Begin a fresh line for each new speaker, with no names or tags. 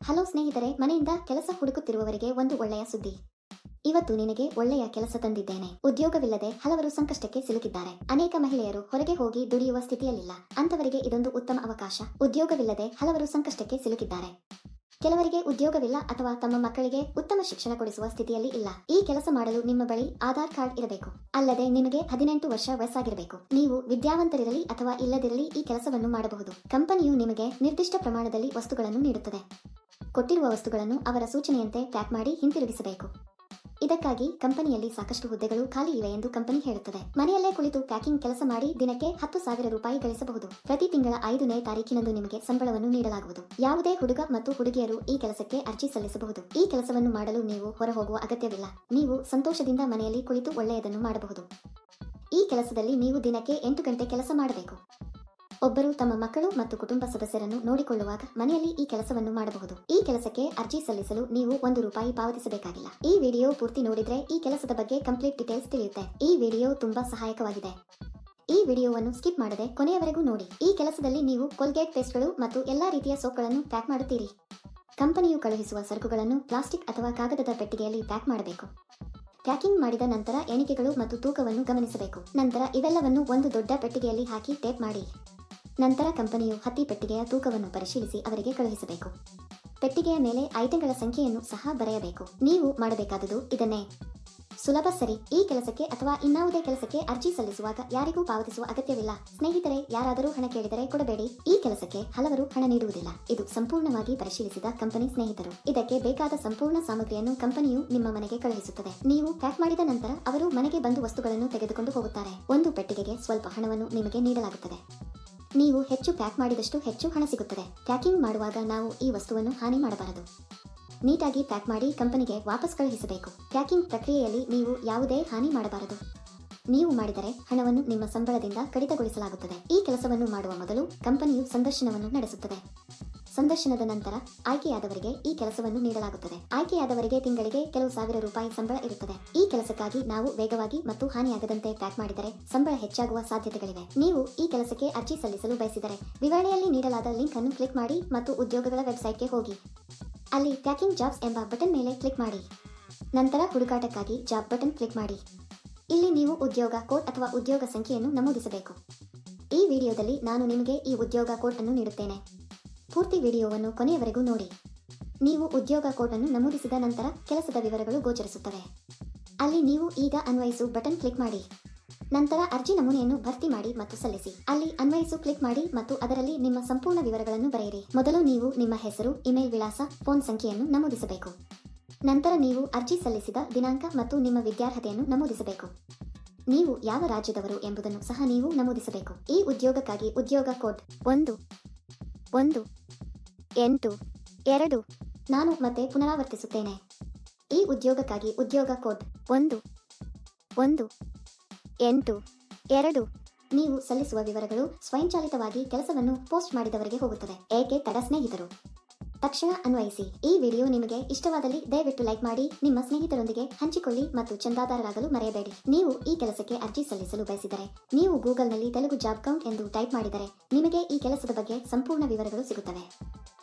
hello ಸ್ನೇಹಿತರೆ ಮನೆಯಿಂದ ಕೆಲಸ ಹುಡುಕುತ್ತಿರುವವರಿಗೆ ಒಂದು ಒಳ್ಳೆಯ ಸುದ್ದಿ ಇವತ್ತು ನಿನಗೆ ಒಳ್ಳೆಯ ಕೆಲಸ ತಂದಿದ್ದೇನೆ ಉದ್ಯೋಗವಿಲ್ಲದೆ ಹಲವರು ಸಂಕಷ್ಟಕ್ಕೆ ಸಿಲುಕಿದ್ದಾರೆ ಅನೇಕ ಮಹಿಳೆಯರು ಹೊರಗೆ ಹೋಗಿ ದುಡಿಯುವ ಸ್ಥಿತಿಯಲ್ಲಿಲ್ಲ ಅಂತವರಿಗೆ ಇದೊಂದು ಉತ್ತಮ ಅವಕಾಶ ಉದ್ಯೋಗವಿಲ್ಲದೆ ಹಲವರು ಸಂಕಷ್ಟಕ್ಕೆ ಸಿಲುಕಿದ್ದಾರೆ ಕೆಲವರಿಗೆ ಉದ್ಯೋಗವಿಲ್ಲ ಅಥವಾ ತಮ್ಮ ಮಕ್ಕಳಿಗೆ ಉತ್ತಮ ಶಿಕ್ಷಣ ಕೊಡಿಸುವ ಸ್ಥಿತಿಯಲ್ಲಿ ಇಲ್ಲ ಈ ಕೆಲಸ ಮಾಡಲು ನಿಮ್ಮ ಬಳಿ ಆಧಾರ್ ಕಾರ್ಡ್ ಇರಬೇಕು ಅಲ್ಲದೆ ನಿಮಗೆ ಹದಿನೆಂಟು ವರ್ಷ ವಯಸ್ಸಾಗಿರಬೇಕು ನೀವು ವಿದ್ಯಾವಂತರಿರಲಿ ಅಥವಾ ಇಲ್ಲದಿರಲಿ ಈ ಕೆಲಸವನ್ನು ಮಾಡಬಹುದು ಕಂಪನಿಯು ನಿಮಗೆ ನಿರ್ದಿಷ್ಟ ಪ್ರಮಾಣದಲ್ಲಿ ವಸ್ತುಗಳನ್ನು ನೀಡುತ್ತದೆ ಕೊಟ್ಟಿರುವ ವಸ್ತುಗಳನ್ನು ಅವರ ಸೂಚನೆಯಂತೆ ಪ್ಯಾಕ್ ಮಾಡಿ ಹಿಂತಿರುಗಿಸಬೇಕು ಇದಕ್ಕಾಗಿ ಕಂಪನಿಯಲ್ಲಿ ಸಾಕಷ್ಟು ಹುದ್ದೆಗಳು ಖಾಲಿ ಇವೆ ಎಂದು ಕಂಪನಿ ಹೇಳುತ್ತದೆ ಮನೆಯಲ್ಲೇ ಕುಳಿತು ಪ್ಯಾಕಿಂಗ್ ಕೆಲಸ ಮಾಡಿ ದಿನಕ್ಕೆ ಹತ್ತು ಸಾವಿರ ರೂಪಾಯಿ ಗಳಿಸಬಹುದು ಪ್ರತಿ ತಿಂಗಳ ಐದನೇ ತಾರೀಕಿನಂದು ನಿಮಗೆ ಸಂಬಳವನ್ನು ನೀಡಲಾಗುವುದು ಯಾವುದೇ ಹುಡುಗ ಮತ್ತು ಹುಡುಗಿಯರು ಈ ಕೆಲಸಕ್ಕೆ ಅರ್ಜಿ ಸಲ್ಲಿಸಬಹುದು ಈ ಕೆಲಸವನ್ನು ಮಾಡಲು ನೀವು ಹೊರಹೋಗುವ ಅಗತ್ಯವಿಲ್ಲ ನೀವು ಸಂತೋಷದಿಂದ ಮನೆಯಲ್ಲಿ ಕುಳಿತು ಒಳ್ಳೆಯದನ್ನು ಮಾಡಬಹುದು ಈ ಕೆಲಸದಲ್ಲಿ ನೀವು ದಿನಕ್ಕೆ ಎಂಟು ಗಂಟೆ ಕೆಲಸ ಮಾಡಬೇಕು ಒಬ್ಬರು ತಮ್ಮ ಮಕ್ಕಳು ಮತ್ತು ಕುಟುಂಬ ಸದಸ್ಯರನ್ನು ನೋಡಿಕೊಳ್ಳುವಾಗ ಮನೆಯಲ್ಲಿ ಈ ಕೆಲಸವನ್ನು ಮಾಡಬಹುದು ಈ ಕೆಲಸಕ್ಕೆ ಅರ್ಜಿ ಸಲ್ಲಿಸಲು ನೀವು ಒಂದು ರೂಪಾಯಿ ಪಾವತಿಸಬೇಕಾಗಿಲ್ಲ ಈ ವಿಡಿಯೋ ಪೂರ್ತಿ ನೋಡಿದ್ರೆ ಈ ಕೆಲಸದ ಬಗ್ಗೆ ಕಂಪ್ಲೀಟ್ ಡೀಟೇಲ್ಸ್ ತಿಳಿಯುತ್ತೆ ಈ ವಿಡಿಯೋ ತುಂಬಾ ಸಹಾಯಕವಾಗಿದೆ ಈ ವಿಡಿಯೋವನ್ನು ಸ್ಕಿಪ್ ಮಾಡದೆ ಕೊನೆಯವರೆಗೂ ನೋಡಿ ಈ ಕೆಲಸದಲ್ಲಿ ನೀವು ಕೋಲ್ಗೇಟ್ ಪೇಸ್ಟ್ಗಳು ಮತ್ತು ಎಲ್ಲಾ ರೀತಿಯ ಸೋಪ್ಗಳನ್ನು ಪ್ಯಾಕ್ ಮಾಡುತ್ತೀರಿ ಕಂಪನಿಯು ಕಳುಹಿಸುವ ಸರಕುಗಳನ್ನು ಪ್ಲಾಸ್ಟಿಕ್ ಅಥವಾ ಕಾಗದದ ಪೆಟ್ಟಿಗೆಯಲ್ಲಿ ಪ್ಯಾಕ್ ಮಾಡಬೇಕು ಪ್ಯಾಕಿಂಗ್ ಮಾಡಿದ ನಂತರ ಎಣಿಕೆಗಳು ಮತ್ತು ತೂಕವನ್ನು ಗಮನಿಸಬೇಕು ನಂತರ ಇವೆಲ್ಲವನ್ನು ಒಂದು ದೊಡ್ಡ ಪೆಟ್ಟಿಗೆಯಲ್ಲಿ ಹಾಕಿ ಟೇಪ್ ಮಾಡಿ ನಂತರ ಕಂಪನಿಯು ಹತ್ತಿ ಪೆಟ್ಟಿಗೆಯ ತೂಕವನ್ನು ಪರಿಶೀಲಿಸಿ ಅವರಿಗೆ ಕಳುಹಿಸಬೇಕು ಪೆಟ್ಟಿಗೆಯ ಮೇಲೆ ಐಟಂಗಳ ಸಂಖ್ಯೆಯನ್ನು ಸಹ ಬರೆಯಬೇಕು ನೀವು ಮಾಡಬೇಕಾದುದು ಇದನ್ನೇ ಸುಲಭ ಸರಿ ಈ ಕೆಲಸಕ್ಕೆ ಅಥವಾ ಇನ್ನಾವುದೇ ಕೆಲಸಕ್ಕೆ ಅರ್ಜಿ ಸಲ್ಲಿಸುವಾಗ ಯಾರಿಗೂ ಪಾವತಿಸುವ ಅಗತ್ಯವಿಲ್ಲ ಸ್ನೇಹಿತರೆ ಯಾರಾದರೂ ಹಣ ಕೇಳಿದರೆ ಕೊಡಬೇಡಿ ಈ ಕೆಲಸಕ್ಕೆ ಹಲವರು ಹಣ ನೀಡುವುದಿಲ್ಲ ಇದು ಸಂಪೂರ್ಣವಾಗಿ ಪರಿಶೀಲಿಸಿದ ಕಂಪನಿ ಸ್ನೇಹಿತರು ಇದಕ್ಕೆ ಬೇಕಾದ ಸಂಪೂರ್ಣ ಸಾಮಗ್ರಿಯನ್ನು ಕಂಪನಿಯು ನಿಮ್ಮ ಮನೆಗೆ ಕಳುಹಿಸುತ್ತದೆ ನೀವು ಪ್ಯಾಕ್ ಮಾಡಿದ ನಂತರ ಅವರು ಮನೆಗೆ ಬಂದು ವಸ್ತುಗಳನ್ನು ತೆಗೆದುಕೊಂಡು ಹೋಗುತ್ತಾರೆ ಒಂದು ಪೆಟ್ಟಿಗೆಗೆ ಸ್ವಲ್ಪ ಹಣವನ್ನು ನಿಮಗೆ ನೀಡಲಾಗುತ್ತದೆ ನೀವು ಹೆಚ್ಚು ಪ್ಯಾಕ್ ಮಾಡಿದಷ್ಟು ಹೆಚ್ಚು ಹಣ ಸಿಗುತ್ತದೆ ಪ್ಯಾಕಿಂಗ್ ಮಾಡುವಾಗ ನಾವು ಈ ವಸ್ತುವನ್ನು ಹಾನಿ ಮಾಡಬಾರದು ನೀಟಾಗಿ ಪ್ಯಾಕ್ ಮಾಡಿ ಕಂಪನಿಗೆ ವಾಪಸ್ ಕಳುಹಿಸಬೇಕು ಪ್ಯಾಕಿಂಗ್ ಪ್ರಕ್ರಿಯೆಯಲ್ಲಿ ನೀವು ಯಾವುದೇ ಹಾನಿ ಮಾಡಬಾರದು ನೀವು ಮಾಡಿದರೆ ಹಣವನ್ನು ನಿಮ್ಮ ಸಂಬಳದಿಂದ ಕಡಿತಗೊಳಿಸಲಾಗುತ್ತದೆ ಈ ಕೆಲಸವನ್ನು ಮಾಡುವ ಮೊದಲು ಕಂಪನಿಯು ಸಂದರ್ಶನವನ್ನು ನಡೆಸುತ್ತದೆ ಸಂದರ್ಶನದ ನಂತರ ಆಯ್ಕೆಯಾದವರಿಗೆ ಈ ಕೆಲಸವನ್ನು ನೀಡಲಾಗುತ್ತದೆ ಆಯ್ಕೆಯಾದವರಿಗೆ ತಿಂಗಳಿಗೆ ಕೆಲವು ಸಾವಿರ ರೂಪಾಯಿ ಸಂಬಳ ಇರುತ್ತದೆ ಈ ಕೆಲಸಕ್ಕಾಗಿ ನಾವು ವೇಗವಾಗಿ ಮತ್ತು ಹಾನಿಯಾಗದಂತೆ ಪ್ಯಾಕ್ ಮಾಡಿದರೆ ಸಂಬಳ ಹೆಚ್ಚಾಗುವ ಸಾಧ್ಯತೆಗಳಿವೆ ನೀವು ಈ ಕೆಲಸಕ್ಕೆ ಅರ್ಜಿ ಸಲ್ಲಿಸಲು ಬಯಸಿದರೆ ವಿವರಣೆಯಲ್ಲಿ ನೀಡಲಾದ ಲಿಂಕ್ ಅನ್ನು ಕ್ಲಿಕ್ ಮಾಡಿ ಮತ್ತು ಉದ್ಯೋಗಗಳ ವೆಬ್ಸೈಟ್ಗೆ ಹೋಗಿ ಅಲ್ಲಿ ಪ್ಯಾಕಿಂಗ್ ಜಾಬ್ಸ್ ಎಂಬ ಬಟನ್ ಮೇಲೆ ಕ್ಲಿಕ್ ಮಾಡಿ ನಂತರ ಹುಡುಕಾಟಕ್ಕಾಗಿ ಜಾಬ್ ಬಟನ್ ಕ್ಲಿಕ್ ಮಾಡಿ ಇಲ್ಲಿ ನೀವು ಉದ್ಯೋಗ ಕೋಡ್ ಅಥವಾ ಉದ್ಯೋಗ ಸಂಖ್ಯೆಯನ್ನು ನಮೂದಿಸಬೇಕು ಈ ವಿಡಿಯೋದಲ್ಲಿ ನಾನು ನಿಮಗೆ ಈ ಉದ್ಯೋಗ ಕೋಡ್ ಅನ್ನು ನೀಡುತ್ತೇನೆ ಪೂರ್ತಿ ವಿಡಿಯೋವನ್ನು ಕೊನೆಯವರೆಗೂ ನೋಡಿ ನೀವು ಉದ್ಯೋಗ ಕೋಡ್ ಅನ್ನು ನಮೂದಿಸಿದ ನಂತರ ಕೆಲಸದ ವಿವರಗಳು ಗೋಚರಿಸುತ್ತವೆ ಅಲ್ಲಿ ನೀವು ಈಗ ಅನ್ವಯಿಸು ಬಟನ್ ಕ್ಲಿಕ್ ಮಾಡಿ ನಂತರ ಅರ್ಜಿ ನಮೂನೆಯನ್ನು ಭರ್ತಿ ಮಾಡಿ ಮತ್ತು ಸಲ್ಲಿಸಿ ಅಲ್ಲಿ ಅನ್ವಯಿಸು ಕ್ಲಿಕ್ ಮಾಡಿ ಮತ್ತು ಅದರಲ್ಲಿ ನಿಮ್ಮ ಸಂಪೂರ್ಣ ವಿವರಗಳನ್ನು ಬರೆಯಿರಿ ಮೊದಲು ನೀವು ನಿಮ್ಮ ಹೆಸರು ಇಮೇಲ್ ವಿಳಾಸ ಫೋನ್ ಸಂಖ್ಯೆಯನ್ನು ನಮೂದಿಸಬೇಕು ನಂತರ ನೀವು ಅರ್ಜಿ ಸಲ್ಲಿಸಿದ ದಿನಾಂಕ ಮತ್ತು ನಿಮ್ಮ ವಿದ್ಯಾರ್ಹತೆಯನ್ನು ನಮೂದಿಸಬೇಕು ನೀವು ಯಾವ ರಾಜ್ಯದವರು ಎಂಬುದನ್ನು ಸಹ ನೀವು ನಮೂದಿಸಬೇಕು ಈ ಉದ್ಯೋಗಕ್ಕಾಗಿ ಉದ್ಯೋಗ ಕೋಡ್ ಒಂದು ಒಂದು ಎಂಟು ಎರಡು ನಾನು ಮತ್ತೆ ಪುನರಾವರ್ತಿಸುತ್ತೇನೆ ಈ ಉದ್ಯೋಗಕ್ಕಾಗಿ ಉದ್ಯೋಗ ಕೋಡ್ ಒಂದು ಒಂದು ಎಂಟು ಎರಡು ನೀವು ಸಲ್ಲಿಸುವ ವಿವರಗಳು ಸ್ವಯಂಚಾಲಿತವಾಗಿ ಕೆಲಸವನ್ನು ಪೋಸ್ಟ್ ಮಾಡಿದವರಿಗೆ ಹೋಗುತ್ತದೆ ಏಕೆ ತಡ ಸ್ನೇಹಿತರು ತಕ್ಷಣ ಅನ್ವಯಿಸಿ ಈ ವಿಡಿಯೋ ನಿಮಗೆ ಇಷ್ಟವಾದಲ್ಲಿ ದಯವಿಟ್ಟು ಲೈಕ್ ಮಾಡಿ ನಿಮ್ಮ ಸ್ನೇಹಿತರೊಂದಿಗೆ ಹಂಚಿಕೊಳ್ಳಿ ಮತ್ತು ಚಂದಾದಾರರಾಗಲು ಮರೆಯಬೇಡಿ ನೀವು ಈ ಕೆಲಸಕ್ಕೆ ಅರ್ಜಿ ಸಲ್ಲಿಸಲು ಬಯಸಿದರೆ ನೀವು ಗೂಗಲ್ನಲ್ಲಿ ತೆಲುಗು ಜಾಬ್ ಕೌಂಟ್ ಎಂದು ಟೈಪ್ ಮಾಡಿದರೆ ನಿಮಗೆ ಈ ಕೆಲಸದ ಬಗ್ಗೆ ಸಂಪೂರ್ಣ ವಿವರಗಳು ಸಿಗುತ್ತವೆ